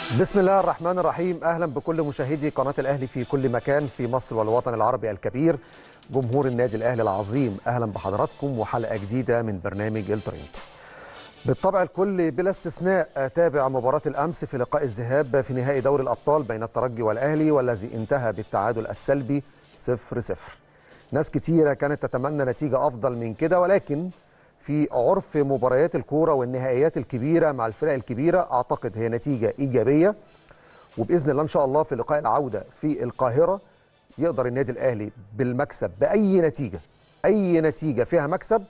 بسم الله الرحمن الرحيم اهلا بكل مشاهدي قناه الاهلي في كل مكان في مصر والوطن العربي الكبير جمهور النادي الاهلي العظيم اهلا بحضراتكم وحلقه جديده من برنامج الترند بالطبع الكل بلا استثناء تابع مباراه الامس في لقاء الذهاب في نهائي دوري الابطال بين الترجي والاهلي والذي انتهى بالتعادل السلبي 0-0 ناس كتيره كانت تتمنى نتيجه افضل من كده ولكن في عرف مباريات الكوره والنهائيات الكبيره مع الفرق الكبيره اعتقد هي نتيجه ايجابيه وباذن الله ان شاء الله في لقاء العوده في القاهره يقدر النادي الاهلي بالمكسب باي نتيجه اي نتيجه فيها مكسب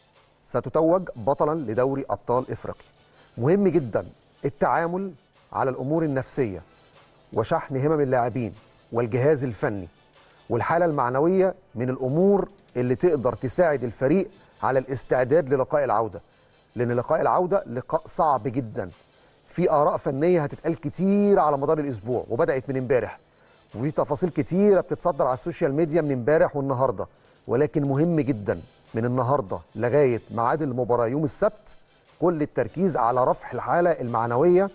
ستتوج بطلا لدوري ابطال افريقيا مهم جدا التعامل على الامور النفسيه وشحن همم اللاعبين والجهاز الفني والحاله المعنويه من الامور اللي تقدر تساعد الفريق على الاستعداد للقاء العوده لان لقاء العوده لقاء صعب جدا في اراء فنيه هتتقال كتير على مدار الاسبوع وبدات من امبارح وفي تفاصيل كتيره بتتصدر على السوشيال ميديا من امبارح والنهارده ولكن مهم جدا من النهارده لغايه ميعاد المباراه يوم السبت كل التركيز على رفع الحاله المعنويه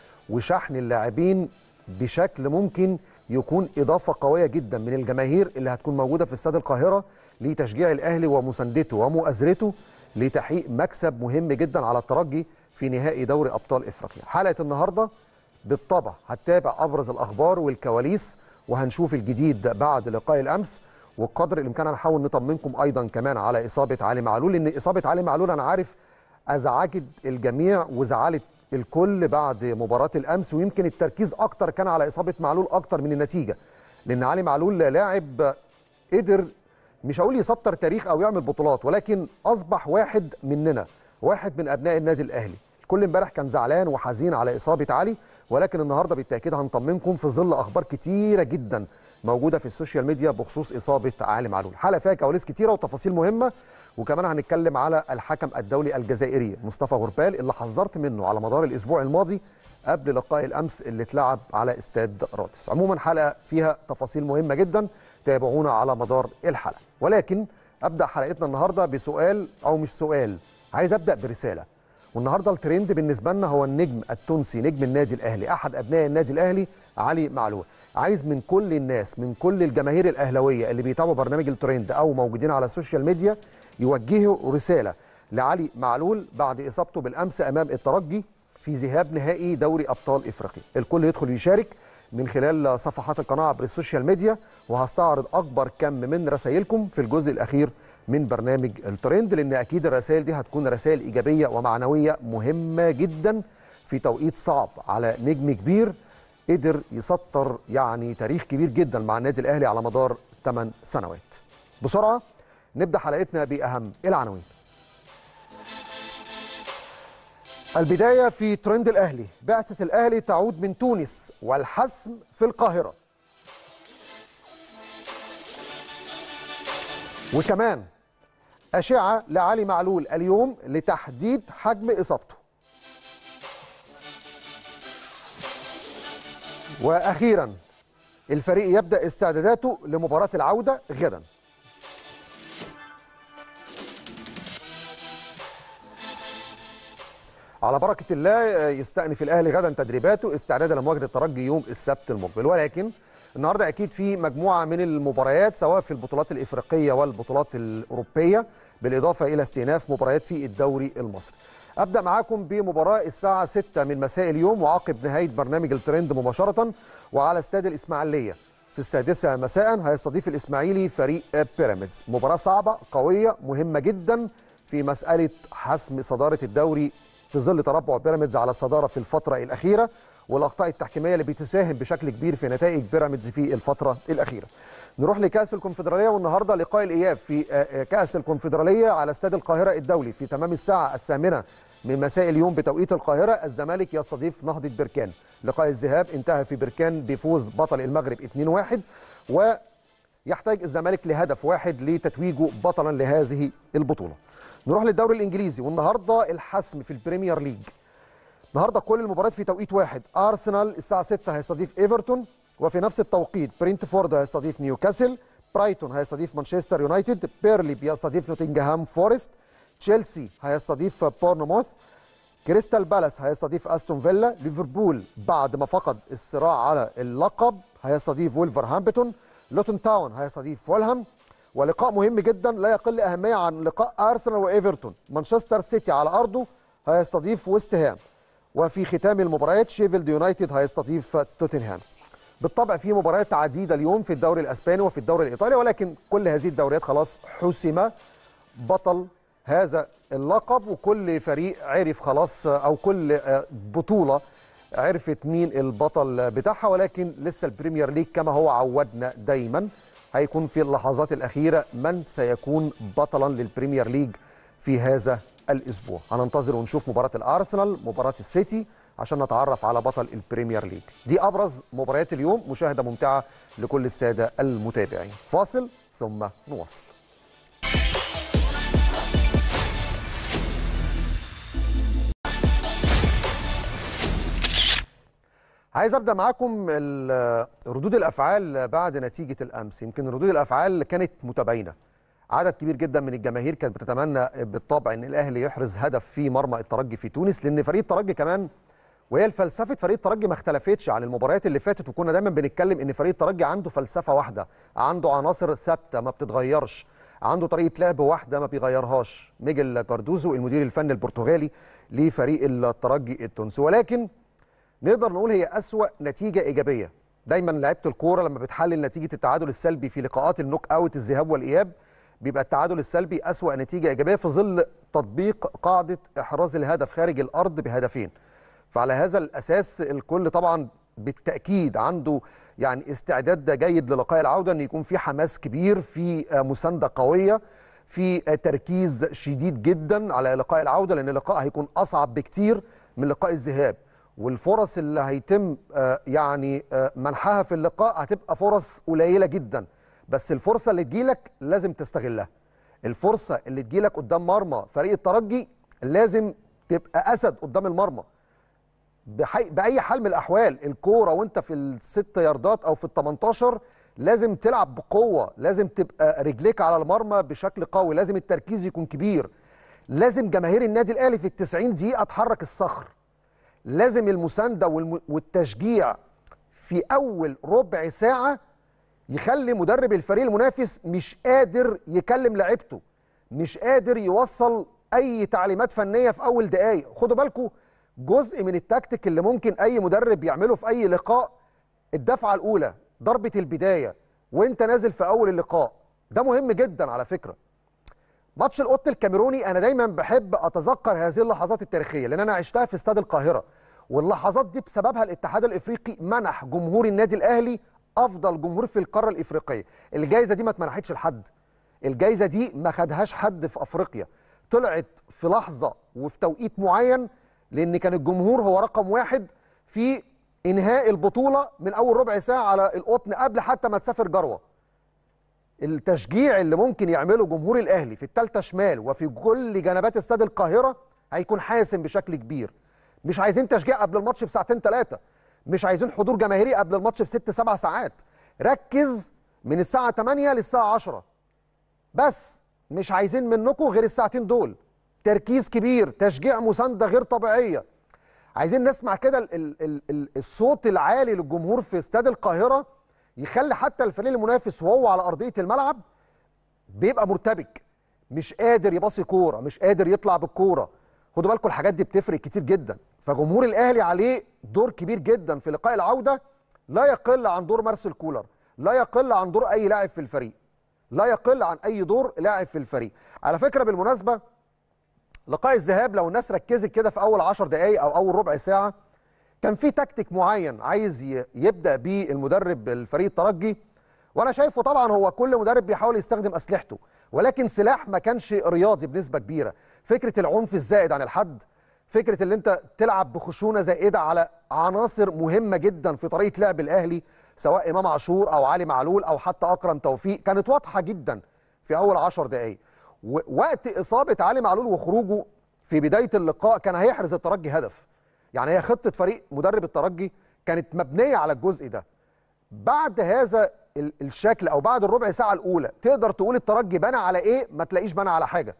وشحن اللاعبين بشكل ممكن يكون اضافه قويه جدا من الجماهير اللي هتكون موجوده في استاد القاهره لتشجيع الاهلي ومساندته ومؤازرته لتحقيق مكسب مهم جدا على الترجي في نهائي دوري ابطال افريقيا. حلقه النهارده بالطبع هتتابع ابرز الاخبار والكواليس وهنشوف الجديد بعد لقاء الامس وقدر الامكان هنحاول نطمنكم ايضا كمان على اصابه علي معلول لان اصابه علي معلول انا عارف ازعجت الجميع وزعلت الكل بعد مباراه الامس ويمكن التركيز اكتر كان على اصابه معلول اكتر من النتيجه لان علي معلول لاعب قدر مش هقول يسطر تاريخ او يعمل بطولات ولكن اصبح واحد مننا واحد من ابناء النادي الاهلي الكل امبارح كان زعلان وحزين على اصابه علي ولكن النهارده بالتاكيد هنطمنكم في ظل اخبار كتيره جدا موجوده في السوشيال ميديا بخصوص اصابه علي معلول حلقه فيها كواليس كتيره وتفاصيل مهمه وكمان هنتكلم على الحكم الدولي الجزائري مصطفى غربال اللي حذرت منه على مدار الاسبوع الماضي قبل لقاء الامس اللي اتلعب على استاد رادس عموما حلقه فيها تفاصيل مهمه جدا تابعونا على مدار الحلقه ولكن ابدا حلقتنا النهارده بسؤال او مش سؤال عايز ابدا برساله والنهارده الترند بالنسبه لنا هو النجم التونسي نجم النادي الاهلي احد ابناء النادي الاهلي علي معلول عايز من كل الناس من كل الجماهير الاهلاويه اللي بيتابعوا برنامج الترند او موجودين على السوشيال ميديا يوجهوا رساله لعلي معلول بعد اصابته بالامس امام الترجي في ذهاب نهائي دوري ابطال افريقيا الكل يدخل يشارك من خلال صفحات القناه عبر السوشيال ميديا وهستعرض اكبر كم من رسائلكم في الجزء الاخير من برنامج الترند لان اكيد الرسائل دي هتكون رسائل ايجابيه ومعنويه مهمه جدا في توقيت صعب على نجم كبير قدر يسطر يعني تاريخ كبير جدا مع النادي الاهلي على مدار 8 سنوات. بسرعه نبدا حلقتنا باهم العناوين. البدايه في ترند الاهلي، بعثه الاهلي تعود من تونس والحسم في القاهره. وكمان أشعة لعلي معلول اليوم لتحديد حجم إصابته وأخيرا الفريق يبدأ استعداداته لمباراة العودة غدا على بركة الله يستأنف الأهلي غدا تدريباته استعدادا لمواجهة الترجي يوم السبت المقبل ولكن النهارده اكيد في مجموعه من المباريات سواء في البطولات الافريقيه والبطولات الاوروبيه بالاضافه الى استئناف مباريات في الدوري المصري. ابدا معاكم بمباراه الساعه 6 من مساء اليوم وعقب نهايه برنامج الترند مباشره وعلى استاد الاسماعيليه في السادسه مساء هيستضيف الاسماعيلي فريق بيراميدز. مباراه صعبه قويه مهمه جدا في مساله حسم صداره الدوري في ظل تربع بيراميدز على الصداره في الفتره الاخيره والاخطاء التحكيميه اللي بتساهم بشكل كبير في نتائج بيراميدز في الفتره الاخيره. نروح لكاس الكونفدراليه والنهارده لقاء الاياب في كاس الكونفدراليه على استاد القاهره الدولي في تمام الساعه الثامنه من مساء اليوم بتوقيت القاهره الزمالك يستضيف نهضه بركان. لقاء الذهاب انتهى في بركان بفوز بطل المغرب 2-1 ويحتاج الزمالك لهدف واحد لتتويجه بطلا لهذه البطوله. نروح للدوري الانجليزي والنهارده الحسم في البريمير ليج. النهارده كل المباريات في توقيت واحد ارسنال الساعه 6 هيستضيف ايفرتون وفي نفس التوقيت برينتفورد هيستضيف نيوكاسل برايتون هيستضيف مانشستر يونايتد بيرلي بيستضيف نوتنجهام فورست تشيلسي هيستضيف بورنموث كريستال بالاس هيستضيف استون فيلا ليفربول بعد ما فقد الصراع على اللقب هيستضيف وولفرهامبتون لوتون تاون هيستضيف فولهام ولقاء مهم جدا لا يقل اهميه عن لقاء ارسنال وايفرتون مانشستر سيتي على ارضه هيستضيف ويست هام وفي ختام المباريات شيفيلد يونايتد هيستضيف توتنهام بالطبع في مباريات عديده اليوم في الدوري الاسباني وفي الدوري الايطالي ولكن كل هذه الدوريات خلاص حسم بطل هذا اللقب وكل فريق عرف خلاص او كل بطوله عرفت مين البطل بتاعها ولكن لسه البريمير ليج كما هو عودنا دايما هيكون في اللحظات الاخيره من سيكون بطلا للبريمير ليج في هذا الاسبوع هننتظر ونشوف مباراه الارسنال مباراه السيتي عشان نتعرف على بطل البريمير ليج دي ابرز مباريات اليوم مشاهده ممتعه لكل الساده المتابعين فاصل ثم نواصل عايز ابدا معاكم ردود الافعال بعد نتيجه الامس يمكن ردود الافعال كانت متباينه عدد كبير جدا من الجماهير كانت بتتمنى بالطبع ان الاهلي يحرز هدف في مرمى الترجي في تونس لان فريق الترجي كمان وهي الفلسفه فريق الترجي ما اختلفتش عن المباريات اللي فاتت وكنا دايما بنتكلم ان فريق الترجي عنده فلسفه واحده عنده عناصر ثابته ما بتتغيرش عنده طريقه لعب واحده ما بيغيرهاش ميجل كاردوزو المدير الفني البرتغالي لفريق الترجي التونسي ولكن نقدر نقول هي أسوأ نتيجة إيجابية دايما لعيبه الكوره لما بتحلل نتيجه التعادل السلبي في لقاءات النوك اوت الذهاب والاياب بيبقى التعادل السلبي أسوأ نتيجه ايجابيه في ظل تطبيق قاعده احراز الهدف خارج الارض بهدفين فعلى هذا الاساس الكل طبعا بالتاكيد عنده يعني استعداد جيد للقاء العوده ان يكون في حماس كبير في مسانده قويه في تركيز شديد جدا على لقاء العوده لان اللقاء هيكون اصعب بكتير من لقاء الذهاب والفرص اللي هيتم يعني منحها في اللقاء هتبقى فرص قليله جدا بس الفرصه اللي تجيلك لازم تستغلها الفرصه اللي تجيلك قدام مرمى فريق الترجي لازم تبقى اسد قدام المرمى بحي... باي حال من الاحوال الكوره وانت في الست ياردات او في ال 18 لازم تلعب بقوه لازم تبقى رجليك على المرمى بشكل قوي لازم التركيز يكون كبير لازم جماهير النادي الاهلي في ال 90 دقيقه تحرك الصخر لازم المسانده والم... والتشجيع في اول ربع ساعه يخلي مدرب الفريق المنافس مش قادر يكلم لعيبته مش قادر يوصل اي تعليمات فنيه في اول دقائق خدوا بالكم جزء من التكتيك اللي ممكن اي مدرب يعمله في اي لقاء الدفعه الاولى ضربه البدايه وانت نازل في اول اللقاء ده مهم جدا على فكره ماتش القط الكاميروني انا دايما بحب اتذكر هذه اللحظات التاريخيه لان انا عشتها في استاد القاهره واللحظات دي بسببها الاتحاد الافريقي منح جمهور النادي الاهلي افضل جمهور في القاره الافريقيه الجائزه دي ما اتمنحتش لحد الجائزه دي ما خدهاش حد في افريقيا طلعت في لحظه وفي توقيت معين لان كان الجمهور هو رقم واحد في انهاء البطوله من اول ربع ساعه على القطن قبل حتى ما تسافر جروه التشجيع اللي ممكن يعمله جمهور الاهلي في الثالثه شمال وفي كل جنبات استاد القاهره هيكون حاسم بشكل كبير مش عايزين تشجيع قبل الماتش بساعتين ثلاثه مش عايزين حضور جماهيري قبل الماتش بست سبع ساعات ركز من الساعه 8 للساعه 10 بس مش عايزين منكم غير الساعتين دول تركيز كبير تشجيع مسانده غير طبيعيه عايزين نسمع كده ال ال ال الصوت العالي للجمهور في استاد القاهره يخلي حتى الفريق المنافس وهو على ارضيه الملعب بيبقى مرتبك مش قادر يباصي كوره مش قادر يطلع بالكوره خدوا بالكم الحاجات دي بتفرق كتير جدا فجمهور الاهلي عليه دور كبير جدا في لقاء العوده لا يقل عن دور مارسيل كولر لا يقل عن دور اي لاعب في الفريق لا يقل عن اي دور لاعب في الفريق على فكره بالمناسبه لقاء الذهاب لو الناس ركزت كده في اول 10 دقائق او اول ربع ساعه كان في تكتيك معين عايز يبدا بيه المدرب الفريق الترجي وانا شايفه طبعا هو كل مدرب بيحاول يستخدم اسلحته ولكن سلاح ما كانش رياضي بنسبه كبيره فكره العنف الزائد عن الحد فكره اللي انت تلعب بخشونه زائده على عناصر مهمه جدا في طريقه لعب الاهلي سواء امام عاشور او علي معلول او حتى اكرم توفيق كانت واضحه جدا في اول 10 دقائق وقت اصابه علي معلول وخروجه في بدايه اللقاء كان هيحرز الترجي هدف يعني هي خطه فريق مدرب الترجي كانت مبنيه على الجزء ده بعد هذا الشكل او بعد الربع ساعه الاولى تقدر تقول الترجي بنى على ايه ما تلاقيش بنى على حاجه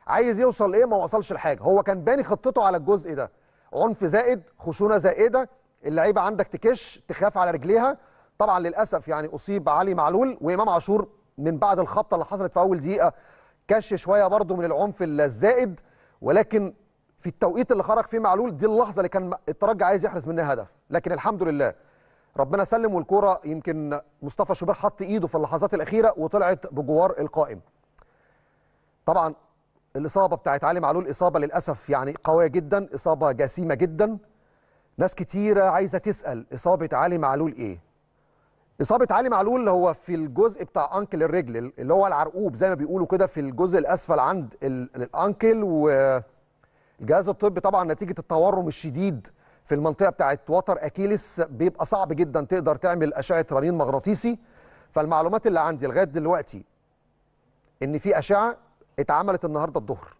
عايز يوصل لايه ما وصلش لحاجه هو كان باني خطته على الجزء ده عنف زائد خشونه زائده اللعيبه عندك تكش تخاف على رجليها طبعا للاسف يعني اصيب علي معلول وامام عاشور من بعد الخبطه اللي حصلت في اول دقيقه كش شويه برده من العنف الزائد ولكن في التوقيت اللي خرج فيه معلول دي اللحظه اللي كان الترجي عايز يحرز منها هدف لكن الحمد لله ربنا سلم والكوره يمكن مصطفى شوبير حط ايده في اللحظات الاخيره وطلعت بجوار القائم طبعا الاصابه بتاعت علي معلول اصابه للاسف يعني قويه جدا اصابه جسيمه جدا ناس كتيره عايزه تسال اصابه علي معلول ايه اصابه علي معلول هو في الجزء بتاع انكل الرجل اللي هو العرقوب زي ما بيقولوا كده في الجزء الاسفل عند الانكل والجهاز الطبي طبعا نتيجه التورم الشديد في المنطقه بتاعت وتر اكيلس بيبقى صعب جدا تقدر تعمل اشعه رنين مغناطيسي فالمعلومات اللي عندي لغايه دلوقتي ان في اشعه اتعملت النهارده الظهر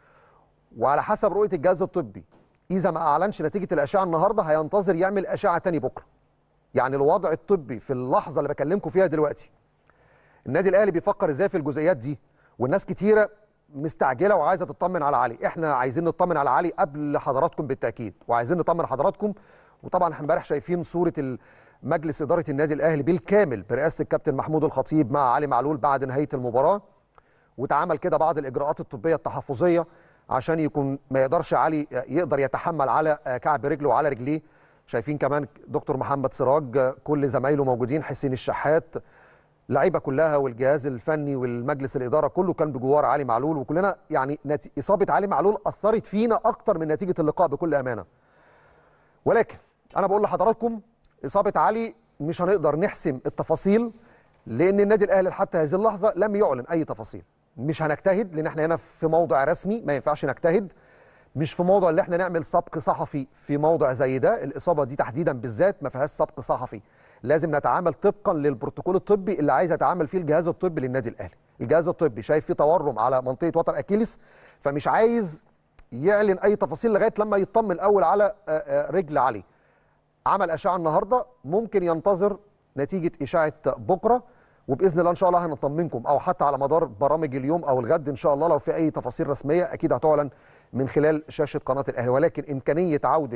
وعلى حسب رؤيه الجهاز الطبي اذا ما اعلنش نتيجه الاشعه النهارده هينتظر يعمل اشعه تاني بكره يعني الوضع الطبي في اللحظه اللي بكلمكم فيها دلوقتي النادي الاهلي بيفكر ازاي في الجزئيات دي والناس كتيره مستعجله وعايزه تطمن على علي احنا عايزين نطمن على علي قبل حضراتكم بالتاكيد وعايزين نطمن حضراتكم وطبعا احنا امبارح شايفين صوره مجلس اداره النادي الاهلي بالكامل برئاسه الكابتن محمود الخطيب مع علي معلول بعد نهايه المباراه واتعمل كده بعض الاجراءات الطبيه التحفظيه عشان يكون ما يقدرش علي يقدر يتحمل على كعب رجله وعلى رجليه شايفين كمان دكتور محمد سراج كل زمايله موجودين حسين الشحات اللعيبه كلها والجهاز الفني والمجلس الاداره كله كان بجوار علي معلول وكلنا يعني اصابه علي معلول اثرت فينا اكتر من نتيجه اللقاء بكل امانه ولكن انا بقول لحضراتكم اصابه علي مش هنقدر نحسم التفاصيل لان النادي الاهلي حتى هذه اللحظه لم يعلن اي تفاصيل مش هنجتهد لان احنا هنا في موضع رسمي ما ينفعش نجتهد مش في موضوع اللي احنا نعمل سبق صحفي في موضع زي ده الاصابه دي تحديدا بالذات ما فيهاش سبق صحفي لازم نتعامل طبقا للبروتوكول الطبي اللي عايز يتعامل فيه الجهاز الطبي للنادي الاهلي الجهاز الطبي شايف فيه تورم على منطقه وتر اكيلس فمش عايز يعلن اي تفاصيل لغايه لما يطمن الاول على رجل علي عمل اشعه النهارده ممكن ينتظر نتيجه اشاعه بكره وباذن الله ان شاء الله هنطمنكم او حتى على مدار برامج اليوم او الغد ان شاء الله لو في اي تفاصيل رسميه اكيد هتعلن من خلال شاشه قناه الاهلي ولكن امكانيه عوده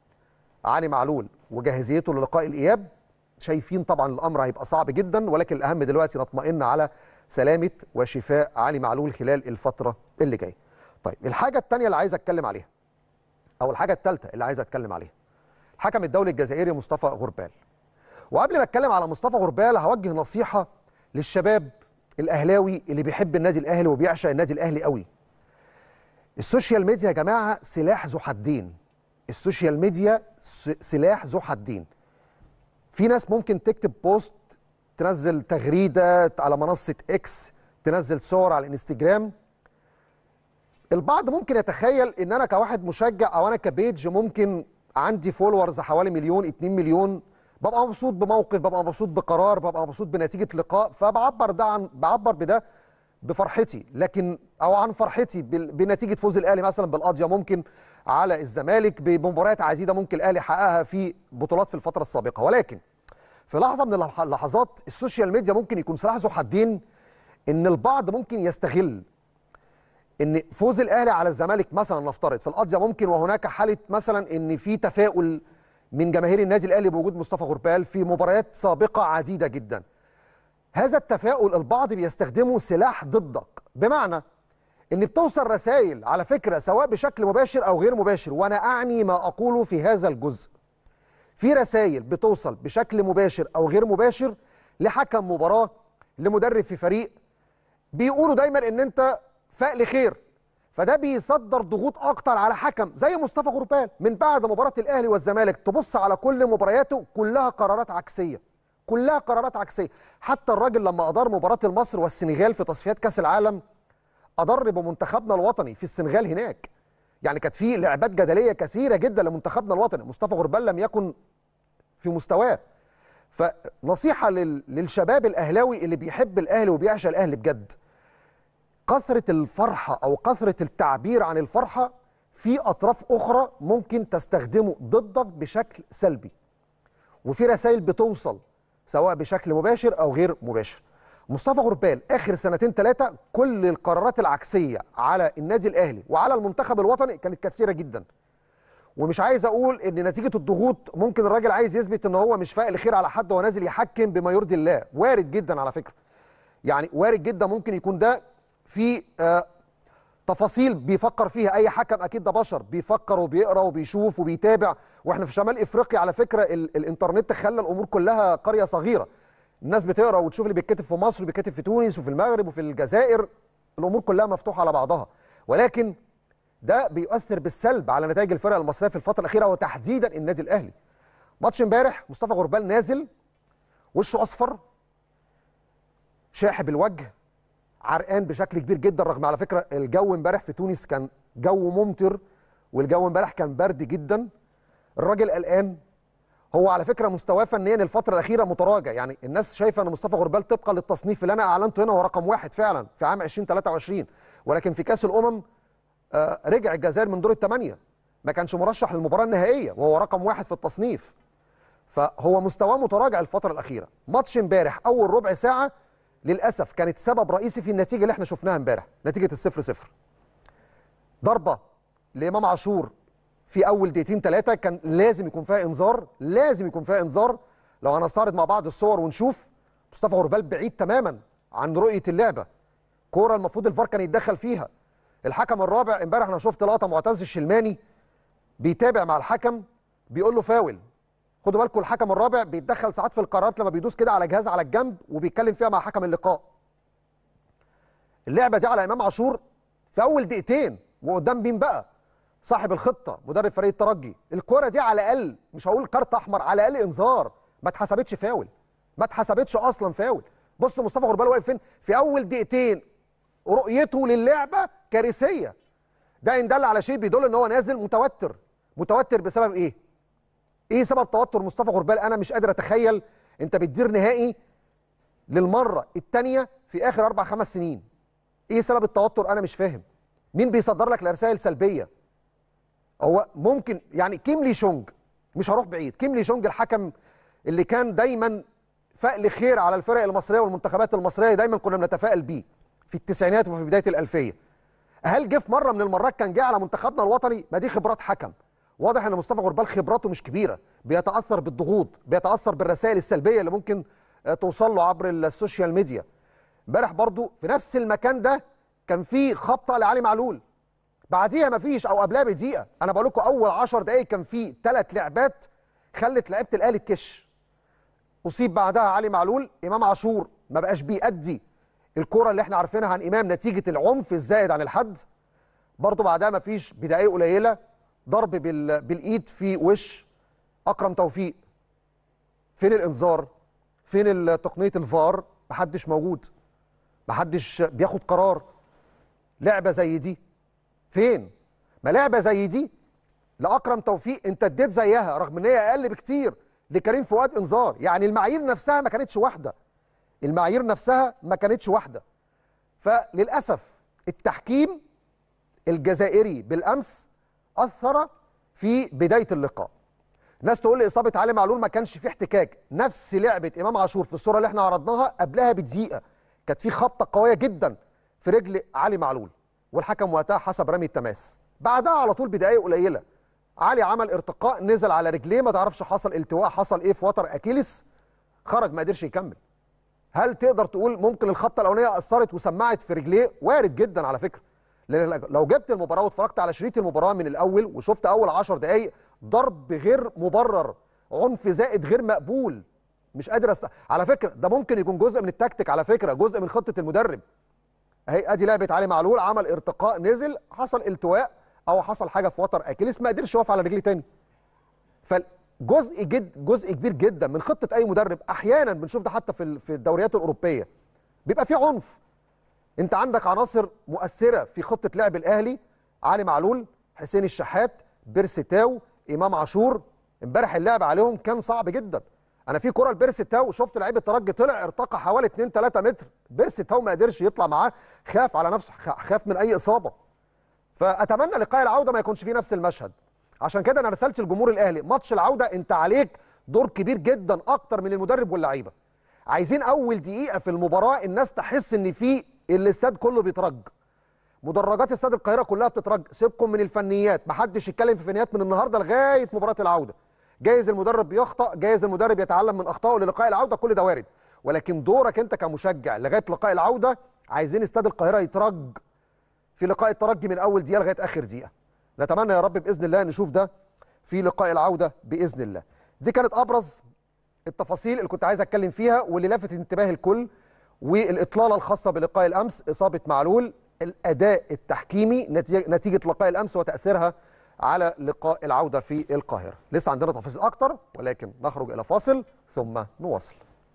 علي معلول وجاهزيته للقاء الاياب شايفين طبعا الامر هيبقى صعب جدا ولكن الاهم دلوقتي نطمئن على سلامه وشفاء علي معلول خلال الفتره اللي جايه. طيب الحاجه الثانيه اللي عايز اتكلم عليها او الحاجه الثالثه اللي عايز اتكلم عليها الحكم الدولي الجزائري مصطفى غربال. وقبل ما اتكلم على مصطفى غربال هوجه نصيحه للشباب الاهلاوي اللي بيحب النادي الاهلي وبيعشق النادي الاهلي قوي. السوشيال ميديا يا جماعه سلاح ذو حدين. السوشيال ميديا سلاح ذو حدين. في ناس ممكن تكتب بوست تنزل تغريده على منصه اكس تنزل صور على الانستجرام البعض ممكن يتخيل ان انا كواحد مشجع او انا كبيج ممكن عندي فولورز حوالي مليون 2 مليون ببقى مبسوط بموقف ببقى مبسوط بقرار ببقى مبسوط بنتيجه لقاء فبعبر ده عن بعبر بده بفرحتي لكن او عن فرحتي بنتيجه فوز الاهلي مثلا بالقضيه ممكن على الزمالك بمباريات عديده ممكن الاهلي حققها في بطولات في الفتره السابقه ولكن في لحظه من اللحظات السوشيال ميديا ممكن يكون سلاح ذو حدين ان البعض ممكن يستغل ان فوز الاهلي على الزمالك مثلا نفترض في القضيه ممكن وهناك حاله مثلا ان في تفاؤل من جماهير النادي الاهلي بوجود مصطفى غربال في مباريات سابقه عديده جدا هذا التفاؤل البعض بيستخدمه سلاح ضدك بمعنى ان بتوصل رسائل على فكره سواء بشكل مباشر او غير مباشر وانا اعني ما اقوله في هذا الجزء في رسائل بتوصل بشكل مباشر او غير مباشر لحكم مباراه لمدرب في فريق بيقولوا دايما ان انت فأل خير فده بيصدر ضغوط اكتر على حكم زي مصطفى غربال من بعد مباراه الاهلي والزمالك تبص على كل مبارياته كلها قرارات عكسيه كلها قرارات عكسيه حتى الراجل لما ادار مباراه المصر والسنغال في تصفيات كاس العالم اضر بمنتخبنا الوطني في السنغال هناك يعني كانت في لعبات جدليه كثيره جدا لمنتخبنا الوطني مصطفى غربال لم يكن في مستواه فنصيحه لل... للشباب الاهلاوي اللي بيحب الاهلي وبيعشق الاهلي بجد كثره الفرحه او كثره التعبير عن الفرحه في اطراف اخرى ممكن تستخدمه ضدك بشكل سلبي وفي رسائل بتوصل سواء بشكل مباشر او غير مباشر مصطفى غربال اخر سنتين ثلاثه كل القرارات العكسيه على النادي الاهلي وعلى المنتخب الوطني كانت كثيره جدا ومش عايز اقول ان نتيجه الضغوط ممكن الراجل عايز يثبت ان هو مش فاقل خير على حد وهو نازل يحكم بما يرضي الله وارد جدا على فكره يعني وارد جدا ممكن يكون ده في آه تفاصيل بيفكر فيها اي حكم اكيد ده بشر بيفكر وبيقرا وبيشوف وبيتابع واحنا في شمال افريقيا على فكره ال الانترنت خلى الامور كلها قريه صغيره الناس بتقرا وتشوف اللي بيتكتب في مصر وبيتكتب في تونس وفي المغرب وفي الجزائر الامور كلها مفتوحه على بعضها ولكن ده بيؤثر بالسلب على نتائج الفرق المصريه في الفتره الاخيره وتحديدا النادي الاهلي ماتش امبارح مصطفى غربال نازل وشه اصفر شاحب الوجه عرقان بشكل كبير جدا رغم على فكره الجو امبارح في تونس كان جو ممطر والجو امبارح كان برد جدا الراجل قلقان هو على فكره مستواه فنيا الفتره الاخيره متراجع يعني الناس شايفه ان مصطفى غربال طبقا للتصنيف اللي انا اعلنته هنا هو رقم واحد فعلا في عام 2023 ولكن في كاس الامم آه رجع الجزائر من دور الثمانيه ما كانش مرشح للمباراه النهائيه وهو رقم واحد في التصنيف فهو مستواه متراجع الفتره الاخيره ماتش امبارح اول ربع ساعه للاسف كانت سبب رئيسي في النتيجه اللي احنا شفناها امبارح نتيجه الصفر صفر ضربه لامام عاشور في اول دقيقتين ثلاثه كان لازم يكون فيها انذار لازم يكون فيها انذار لو هنستعرض مع بعض الصور ونشوف مصطفى غربال بعيد تماما عن رؤيه اللعبه كوره المفروض الفار كان يتدخل فيها الحكم الرابع امبارح انا شفت لقطه معتز الشلماني بيتابع مع الحكم بيقول له فاول خدوا بالكم الحكم الرابع بيتدخل ساعات في القرارات لما بيدوس كده على جهاز على الجنب وبيتكلم فيها مع حكم اللقاء اللعبه دي على امام عاشور في اول دقيقتين وقدام مين بقى صاحب الخطه مدرب فريق الترجي الكره دي على الاقل مش هقول كارت احمر على الاقل انذار ما اتحسبتش فاول ما اتحسبتش اصلا فاول بص مصطفى غربال واقف فين في اول دقيقتين رؤيته للعبه كارثيه ده ان دل على شيء بيدل ان هو نازل متوتر متوتر بسبب ايه ايه سبب توتر مصطفى غربال انا مش قادر اتخيل انت بتدير نهائي للمره الثانيه في اخر اربع خمس سنين ايه سبب التوتر انا مش فاهم مين بيصدر لك الرسائل سلبيه هو ممكن يعني كيم لي شونج مش هروح بعيد كيم لي شونج الحكم اللي كان دايما فأل خير على الفرق المصريه والمنتخبات المصريه دايما كنا بنتفائل بيه في التسعينات وفي بدايه الالفيه هل جه في مره من المرات كان جه على منتخبنا الوطني ما دي خبرات حكم واضح ان مصطفى غربال خبراته مش كبيره بيتاثر بالضغوط بيتاثر بالرسائل السلبيه اللي ممكن توصل له عبر السوشيال ميديا امبارح برضو في نفس المكان ده كان في خبطه لعلي معلول بعديها مفيش او قبلها بدقيقه انا بقول لكم اول 10 دقائق كان في ثلاث لعبات خلت لعيبه الاهلي تكش اصيب بعدها علي معلول امام عاشور ما بقاش بيأدي الكره اللي احنا عارفينها عن امام نتيجه العنف الزائد عن الحد برضه بعدها مفيش بدقائق قليله ضرب بال... بالايد في وش اكرم توفيق فين الانذار فين تقنيه الفار محدش موجود محدش بياخد قرار لعبه زي دي فين ما لعبه زي دي لاكرم توفيق انت اديت زيها رغم ان هي اقل بكتير لكريم فؤاد انذار يعني المعايير نفسها ما كانتش واحده المعايير نفسها ما كانتش واحده فللاسف التحكيم الجزائري بالامس اثر في بدايه اللقاء ناس تقول لي اصابه علي معلول ما كانش فيه احتكاك نفس لعبه امام عاشور في الصوره اللي احنا عرضناها قبلها بدقيقه كانت في خبطه قويه جدا في رجل علي معلول والحكم وقتها حسب رمي التماس بعدها على طول بدقائق قليله علي عمل ارتقاء نزل على رجليه ما تعرفش حصل التواء حصل ايه في وتر اكيلس خرج ما قدرش يكمل هل تقدر تقول ممكن الخبطه الاولانيه اثرت وسمعت في رجليه وارد جدا على فكره لو جبت المباراه واتفرجت على شريط المباراه من الاول وشفت اول 10 دقائق ضرب غير مبرر عنف زائد غير مقبول مش قادر است... على فكره ده ممكن يكون جزء من التكتيك على فكره جزء من خطه المدرب اهي ادي لعبه علي معلول عمل ارتقاء نزل حصل التواء او حصل حاجه في وتر اكيليس ما قدرش يقف على رجليه تاني فجزء جد جزء كبير جدا من خطه اي مدرب احيانا بنشوف ده حتى في في الدوريات الاوروبيه بيبقى في عنف انت عندك عناصر مؤثره في خطه لعب الاهلي علي معلول حسين الشحات بيرسي تاو امام عاشور امبارح اللعب عليهم كان صعب جدا انا في كره لبيرسي تاو شفت لعيب الترجي طلع ارتقى حوالي 2 3 متر بيرسي تاو ما قدرش يطلع معاه خاف على نفسه خاف من اي اصابه فاتمنى لقاء العوده ما يكونش فيه نفس المشهد عشان كده انا رسلت لجمهور الاهلي ماتش العوده انت عليك دور كبير جدا اكتر من المدرب واللعيبه عايزين اول دقيقه في المباراه الناس تحس ان في الاستاد كله بيترج مدرجات استاد القاهره كلها بتترج سيبكم من الفنيات محدش يتكلم في فنيات من النهارده لغايه مباراه العوده جايز المدرب بيخطا جايز المدرب يتعلم من اخطائه للقاء العوده كل ده وارد ولكن دورك انت كمشجع لغايه لقاء العوده عايزين استاد القاهره يترج في لقاء الترجي من اول دقيقه لغايه اخر دقيقه نتمنى يا رب باذن الله نشوف ده في لقاء العوده باذن الله دي كانت ابرز التفاصيل اللي كنت عايز اتكلم فيها واللي لفتت انتباه الكل والاطلاله الخاصه بلقاء الامس اصابه معلول الاداء التحكيمي نتيجه لقاء الامس وتاثيرها على لقاء العوده في القاهره لسه عندنا تفاصيل اكتر ولكن نخرج الى فاصل ثم نواصل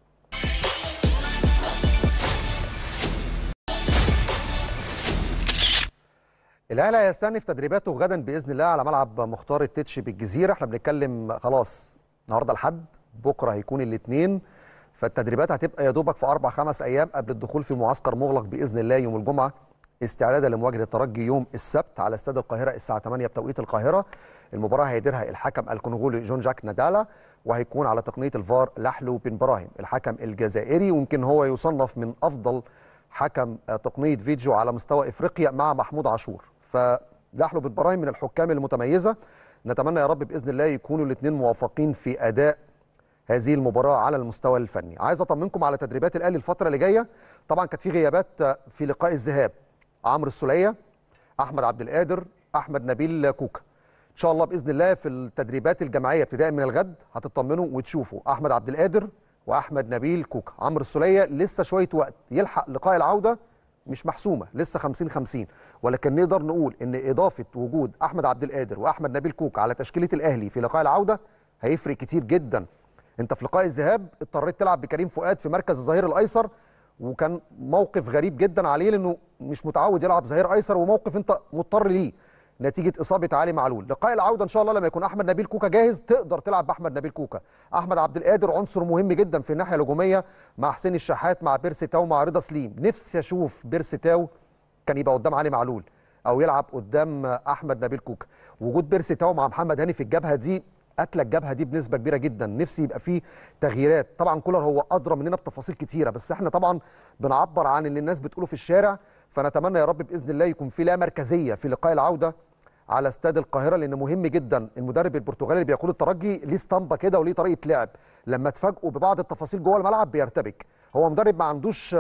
الاهلي هيستأنف تدريباته غدا باذن الله على ملعب مختار التتش بالجزيره احنا بنتكلم خلاص النهارده الحد بكره هيكون الاثنين فالتدريبات هتبقى يا دوبك في اربع خمس ايام قبل الدخول في معسكر مغلق باذن الله يوم الجمعه استعدادا لمواجهه الترجي يوم السبت على استاد القاهره الساعه 8 بتوقيت القاهره المباراه هيديرها الحكم الكونغولي جون جاك نادالا وهيكون على تقنيه الفار لحلو بن براهيم الحكم الجزائري ويمكن هو يصنف من افضل حكم تقنيه فيديو على مستوى افريقيا مع محمود عاشور فلحلو بن براهيم من الحكام المتميزه نتمنى يا رب باذن الله يكونوا الاثنين موافقين في اداء هذه المباراه على المستوى الفني عايز اطمنكم على تدريبات الاهلي الفتره اللي جايه طبعا كانت في غيابات في لقاء الذهاب عمرو السوليه احمد عبد القادر احمد نبيل كوكا ان شاء الله باذن الله في التدريبات الجماعيه ابتداء من الغد هتطمنوا وتشوفوا احمد عبد القادر واحمد نبيل كوكا عمرو السوليه لسه شويه وقت يلحق لقاء العوده مش محسومه لسه 50 50 ولكن نقدر نقول ان اضافه وجود احمد عبد القادر واحمد نبيل كوكا على تشكيله الاهلي في لقاء العوده هيفرق كتير جدا انت في لقاء الذهاب اضطريت تلعب بكريم فؤاد في مركز الظهير الايسر وكان موقف غريب جدا عليه لانه مش متعود يلعب ظهير ايسر وموقف انت مضطر ليه نتيجه اصابه علي معلول لقاء العوده ان شاء الله لما يكون احمد نبيل كوكا جاهز تقدر تلعب باحمد نبيل كوكا احمد عبد القادر عنصر مهم جدا في الناحيه الهجوميه مع حسين الشحات مع بيرسي تاو مع رضا سليم نفسي اشوف بيرسي تاو كان يبقى قدام علي معلول او يلعب قدام احمد نبيل كوكا وجود بيرسي تاو مع محمد هاني في الجبهه دي قتل الجبهه دي بنسبه كبيره جدا نفسي يبقى فيه تغييرات طبعا كولر هو ادرى مننا بتفاصيل كتيره بس احنا طبعا بنعبر عن اللي الناس بتقوله في الشارع فنتمنى يا رب باذن الله يكون في لا مركزيه في لقاء العوده على استاد القاهره لان مهم جدا المدرب البرتغالي اللي بيقود الترجي ليه اسطمبه كده وليه طريقه لعب لما تفاجئوا ببعض التفاصيل جوه الملعب بيرتبك هو مدرب ما عندوش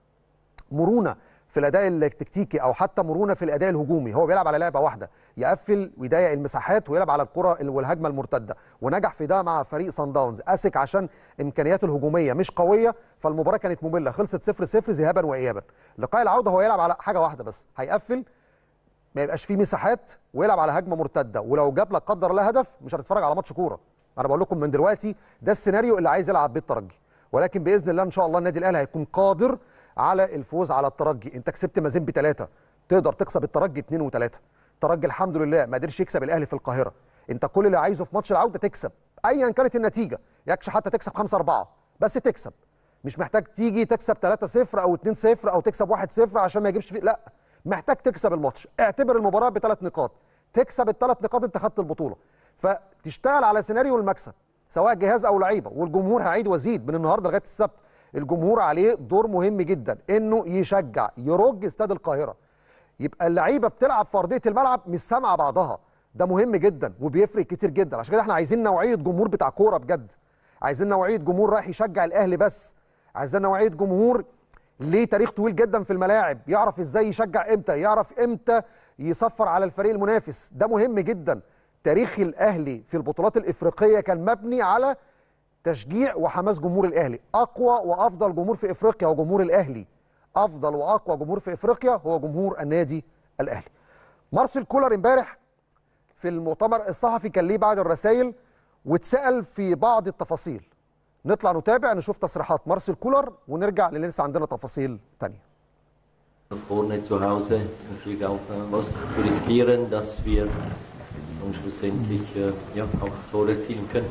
مرونه في الاداء التكتيكي او حتى مرونه في الاداء الهجومي هو بيلعب على لعبه واحده يقفل ويضيق المساحات ويلعب على الكره والهجمه المرتده ونجح في ده مع فريق سان داونز اسك عشان امكانياته الهجوميه مش قويه فالمباراه كانت ممله خلصت 0 0 ذهابا وايابا لقاء العوده هو يلعب على حاجه واحده بس هيقفل ما يبقاش فيه مساحات ويلعب على هجمه مرتده ولو جاب لك قدر الله هدف مش هتتفرج على ماتش كوره انا بقول لكم من دلوقتي ده السيناريو اللي عايز يلعب بيه الترجي ولكن باذن الله ان شاء الله النادي الاهلي هيكون قادر على الفوز على الترجي انت كسبت مازيمبي ثلاثه تقدر تكسب الترجي اثنين وثلاثه الترجي الحمد لله ما قدرش يكسب الاهلي في القاهره انت كل اللي عايزه في ماتش العوده تكسب ايا كانت النتيجه يكش حتى تكسب 5 4 بس تكسب مش محتاج تيجي تكسب 3 0 او 2 0 او تكسب 1 0 عشان ما يجيبش فيه لا محتاج تكسب الماتش اعتبر المباراه بثلاث نقاط تكسب الثلاث نقاط انت خدت البطوله فتشتغل على سيناريو المكسب سواء جهاز او لعيبه والجمهور هيعيد وزيد من النهارده لغايه السبت الجمهور عليه دور مهم جدا انه يشجع يرج استاد القاهره يبقى اللعيبه بتلعب في ارضيه الملعب مش سامعه بعضها ده مهم جدا وبيفرق كتير جدا عشان كده احنا عايزين نوعيه جمهور بتاع كوره بجد عايزين نوعيه جمهور رايح يشجع الاهلي بس عايزين نوعيه جمهور ليه تاريخ طويل جدا في الملاعب يعرف ازاي يشجع امتى يعرف امتى يصفر على الفريق المنافس ده مهم جدا تاريخ الاهلي في البطولات الافريقيه كان مبني على تشجيع وحماس جمهور الاهلي اقوى وافضل جمهور في افريقيا هو جمهور الاهلي افضل واقوى جمهور في افريقيا هو جمهور النادي الاهلي مارسيل كولر امبارح في المؤتمر الصحفي كان ليه بعض الرسائل واتسال في بعض التفاصيل نطلع نتابع نشوف تصريحات مارسيل كولر ونرجع لان لسه عندنا تفاصيل ثانيه vorne zu Hause natürlich auch was zu riskieren, dass wir dann schlussendlich ja, auch Tore erzielen können.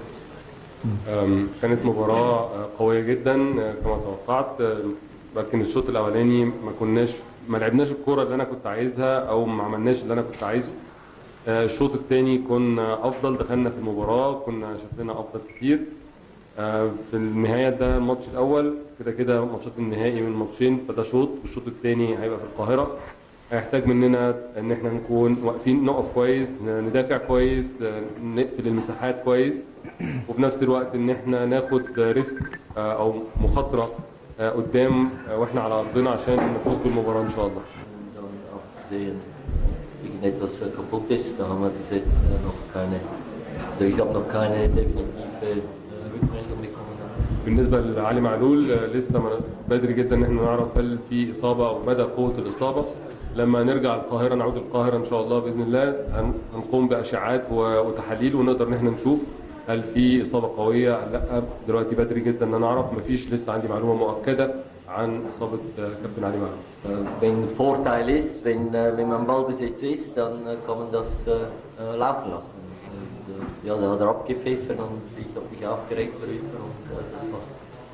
كانت مباراة قوية جدا كما توقعت لكن الشوط الأولاني ما كناش ما لعبناش الكورة اللي أنا كنت عايزها أو ما عملناش اللي أنا كنت عايزه الشوط الثاني كنا أفضل دخلنا في المباراة كنا شكلنا أفضل كتير آه، في النهايه ده الماتش الاول كده كده ماتشات النهائي من ماتشين فده شوط والشوط الثاني هيبقى في القاهره هيحتاج مننا ان احنا نكون واقفين نقف كويس ندافع كويس آه، نقفل المساحات كويس وفي نفس الوقت ان احنا ناخد ريسك آه، او مخاطره آه، قدام آه، واحنا على ارضنا عشان نفوز بالمباراه ان شاء الله Und dann auch sehen, irgendetwas äh, kaputt ist. Da haben wir bis jetzt äh, noch keine, oder ich habe noch keine definitive äh, Rückmeldung bekommen. بالنسبه لعلي معلول آه، لسه ما- بدري جدا ان احنا نعرف هل في اصابه او مدى قوه الاصابه لما نرجع القاهره نعود القاهره ان شاء الله باذن الله هن- هنقوم باشعاعات و- وتحاليل ونقدر ان احنا نشوف هل في اصابه قويه ولا لا دلوقتي بدري جدا ان نعرف مفيش لسه عندي معلومه مؤكده عن اصابه آه، كابتن علي معلول Äh, Wenn Vorteil ist, wenn, äh, wenn man Ballbesitz ist, dann äh, kann man das äh, äh, laufen lassen. Und, äh, ja, da hat er abgepfiffen und ich habe mich aufgeregt darüber und äh, das war's.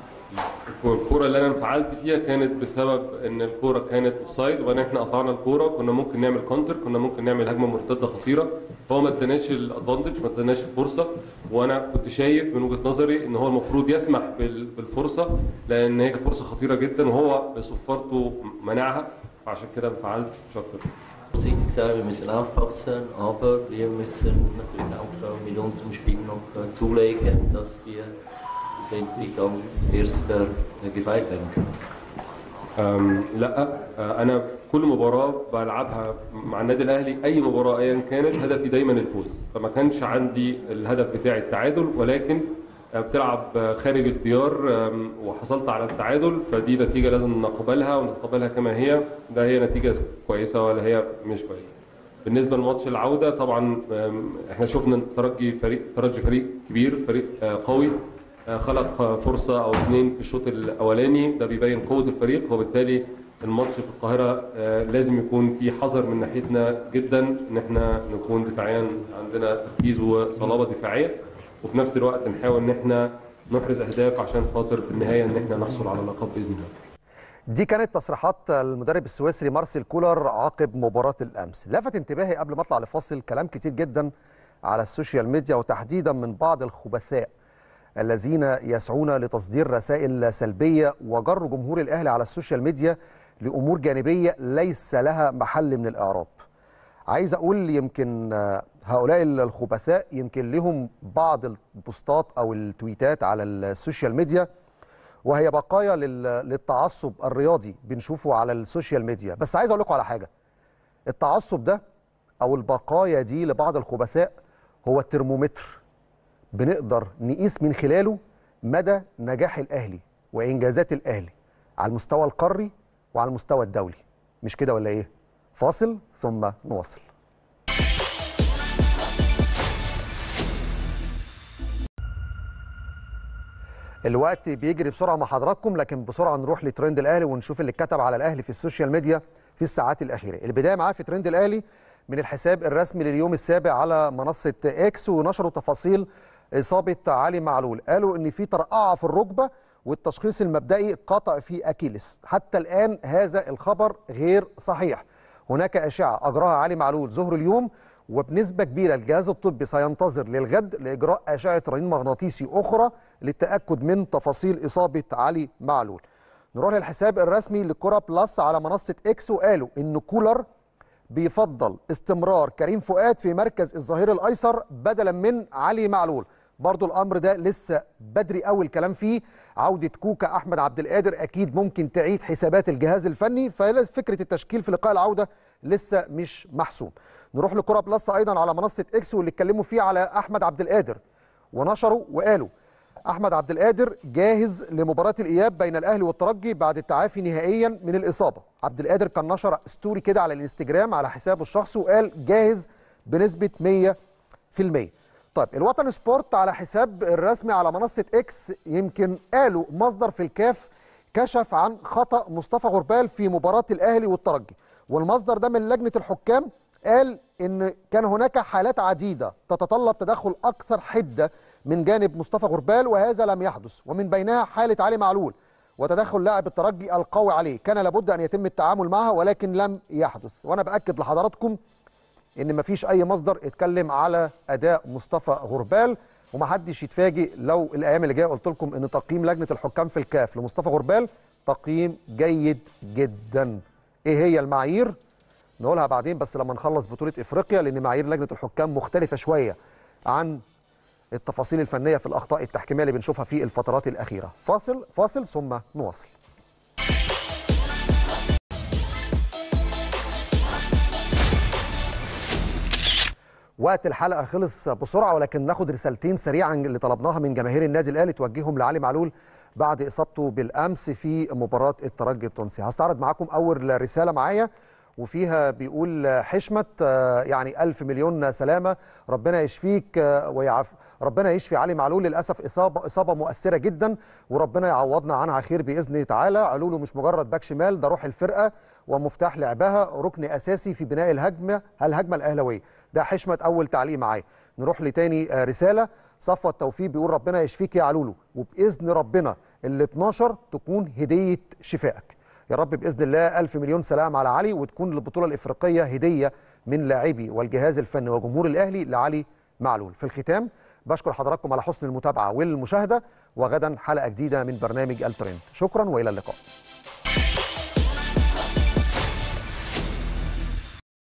والكوره اللي انا انفعلت فيها كانت بسبب ان الكوره كانت اوفسايد وبعدين احنا قطعنا الكوره كنا ممكن نعمل كونتر كنا ممكن نعمل هجمه مرتده خطيره فهو ما اداناش الادفانتج ما اداناش الفرصه وانا كنت شايف من وجهه نظري ان هو المفروض يسمح بال- بالفرصه لان هي كانت فرصه خطيره جدا وهو بصفارته منعها فعشان كده انفعلت مش اكتر Vorsichtig sein, wir müssen aufpassen, aber wir müssen natürlich auch äh, mit unserem Spiel noch äh, zulegen, dass wir letztendlich als Erster äh, gefeiert werden können. أم، لا أه، انا كل مباراه بلعبها مع النادي الاهلي اي مباراه ايا كانت هدفي دايما الفوز فما كانش عندي الهدف بتاعي التعادل ولكن أه، بتلعب أه، خارج الديار أم، وحصلت على التعادل فدي نتيجه لازم نقبلها ونتقبلها كما هي ده هي نتيجه كويسه ولا هي مش كويسه بالنسبه لماتش العوده طبعا أم، احنا شفنا الترجي فريق ترجي فريق كبير فريق أه، قوي آه، خلق آه، فرصه او اثنين في الشوط الاولاني ده بيبين قوه الفريق وبالتالي الماتش في القاهره آه، لازم يكون في حذر من ناحيتنا جدا ان احنا نكون دفاعيا عندنا تركيز وصلابه دفاعيه وفي نفس الوقت نحاول ان احنا نحرز اهداف عشان خاطر في النهايه ان احنا نحصل على اللقب باذن الله دي كانت تصريحات المدرب السويسري مارسيل كولر عقب مباراة الأمس لفت انتباهي قبل ما أطلع لفاصل كلام كتير جدا على السوشيال ميديا وتحديدا من بعض الخبثاء الذين يسعون لتصدير رسائل سلبية وجر جمهور الأهلي على السوشيال ميديا لأمور جانبية ليس لها محل من الإعراب عايز أقول يمكن آه، هؤلاء الخبثاء يمكن لهم بعض البوستات أو التويتات على السوشيال ميديا وهي بقايا لل- للتعصب الرياضي بنشوفه على السوشيال ميديا بس عايز اقول لكم على حاجه التعصب ده او البقايا دي لبعض الخبثاء هو الترمومتر بنقدر نقيس من خلاله مدى نجاح الاهلي وانجازات الاهلي على المستوى القاري وعلى المستوى الدولي مش كده ولا ايه فاصل ثم نواصل الوقت بيجري بسرعه مع حضراتكم لكن بسرعه نروح لترند الاهلي ونشوف اللي اتكتب على الاهلي في السوشيال ميديا في الساعات الاخيره البدايه معاه في ترند الاهلي من الحساب الرسمي لليوم السابع على منصه اكس ونشروا تفاصيل اصابه علي معلول قالوا ان في ترقعه في الركبه والتشخيص المبدئي قطع في اكيلس حتى الان هذا الخبر غير صحيح هناك اشعه اجراها علي معلول ظهر اليوم وبنسبه كبيره الجهاز الطبي سينتظر للغد لاجراء اشعه رنين مغناطيسي اخرى للتاكد من تفاصيل اصابه علي معلول نروح للحساب الرسمي لكرة بلس على منصه اكس وقالوا ان كولر بيفضل استمرار كريم فؤاد في مركز الظهير الايسر بدلا من علي معلول برضو الامر ده لسه بدري قوي الكلام فيه عوده كوكا احمد عبد القادر اكيد ممكن تعيد حسابات الجهاز الفني ففكره التشكيل في لقاء العوده لسه مش محسوم نروح لكرة بلس ايضا على منصه اكس واللي اتكلموا فيه على احمد عبد القادر ونشروا وقالوا احمد عبد القادر جاهز لمباراه الاياب بين الاهلي والترجي بعد التعافي نهائيا من الاصابه عبد القادر كان نشر ستوري كده على الانستجرام على حسابه الشخصي وقال جاهز بنسبه 100% طيب الوطن سبورت على حساب الرسمي على منصه اكس يمكن قالوا مصدر في الكاف كشف عن خطا مصطفى غربال في مباراه الاهلي والترجي والمصدر ده من لجنه الحكام قال ان كان هناك حالات عديده تتطلب تدخل اكثر حده من جانب مصطفى غربال وهذا لم يحدث ومن بينها حاله علي معلول وتدخل لاعب الترجي القوي عليه كان لابد ان يتم التعامل معها ولكن لم يحدث وانا باكد لحضراتكم ان مفيش اي مصدر اتكلم على اداء مصطفى غربال ومحدش يتفاجئ لو الايام اللي جايه قلت لكم ان تقييم لجنه الحكام في الكاف لمصطفى غربال تقييم جيد جدا ايه هي المعايير نقولها بعدين بس لما نخلص بطوله افريقيا لان معايير لجنه الحكام مختلفه شويه عن التفاصيل الفنيه في الاخطاء التحكيميه اللي بنشوفها في الفترات الاخيره فاصل فاصل ثم نواصل وقت الحلقه خلص بسرعه ولكن ناخد رسالتين سريعا اللي طلبناها من جماهير النادي الاهلي توجههم لعلي معلول بعد اصابته بالامس في مباراه الترجي التونسي هستعرض معاكم اول رساله معايا وفيها بيقول حشمت آه، يعني ألف مليون سلامة ربنا يشفيك آه، ويعف ربنا يشفي علي معلول للأسف إصابة إصابة مؤثرة جدا وربنا يعوضنا عنها خير بإذن تعالى علوله مش مجرد باك شمال ده روح الفرقة ومفتاح لعبها ركن أساسي في بناء الهجمة الهجمة الأهلوية ده حشمت أول تعليق معايا نروح لتاني آه، رسالة صفوة التوفيق بيقول ربنا يشفيك يا علولو وبإذن ربنا ال 12 تكون هدية شفائك يا رب باذن الله الف مليون سلام على علي وتكون البطوله الافريقيه هديه من لاعبي والجهاز الفني وجمهور الاهلي لعلي معلول في الختام بشكر حضراتكم على حسن المتابعه والمشاهده وغدا حلقه جديده من برنامج الترند شكرا والى اللقاء